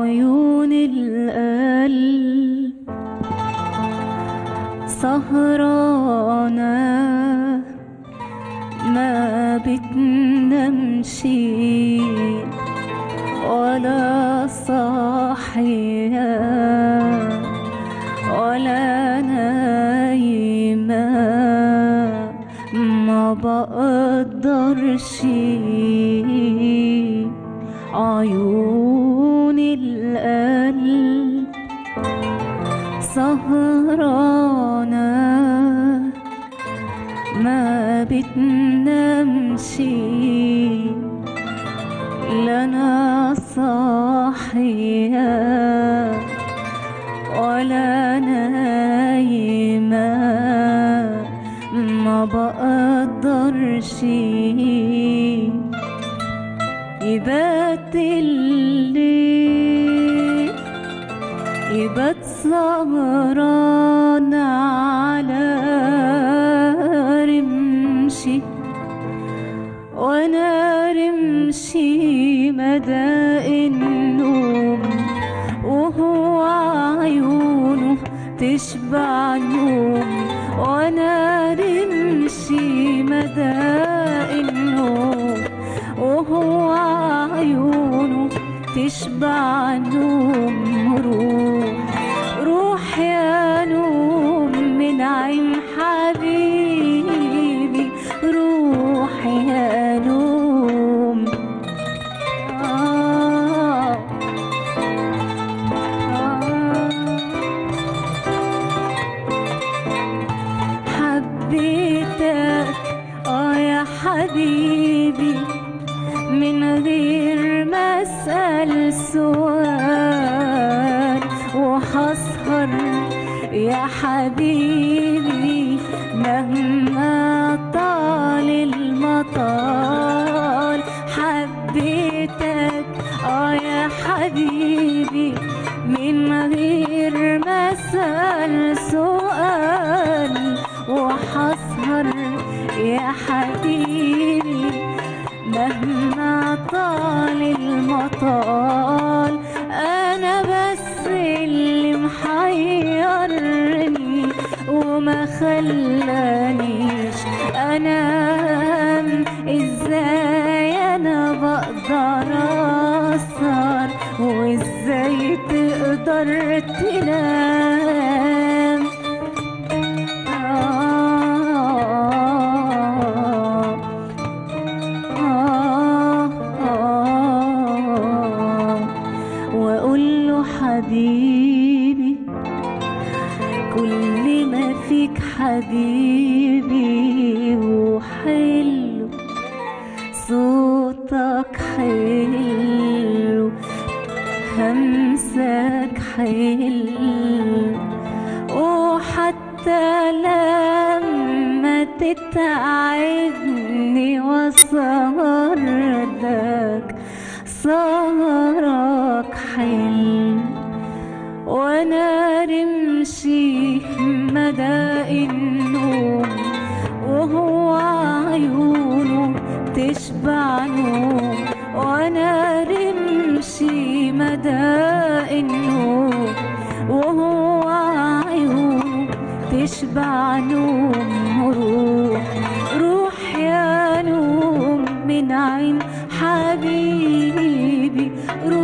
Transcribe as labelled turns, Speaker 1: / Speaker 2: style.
Speaker 1: عيون القلب سهرانة ما بتنامش ولا صاحية ولا نايمة ما بقدرش عيون القلب سهرانة ما بتنامش لا انا صاحية ولا نايمة ما بقدرش يبات الليل يبات سهران على رمشي وانا رمشي مدى النوم وهو عيونه تشبع نوم وانا رمشي مدى النوم وهو عيونه تشبع نوم روح روح يا نوم من عين حبيبي روح يا نوم آه حبيتك اه يا حبيبي من غير ما اسال سؤال وحسهر يا حبيبي مهما طال المطال حبيتك اه يا حبيبي من غير ما اسال سؤال وحسهر يا حبيبي مهما طال المطال انا بس اللي محيرني وما خلانيش انام ازاي انا بقدر اسهر وازاي تقدر تنام آه آه واقول له حبيبي كل ما فيك حبيبي وحلو صوتك حلو همسك حلو وحتى لما تتعبني واسهر لك سهرك حلو وانا رمشي مدى النوم وهو عيونه تشبع نوم وانا رمشي مدى النوم وهو عيونه تشبع نوم روح روح يا نوم من عين حبيبي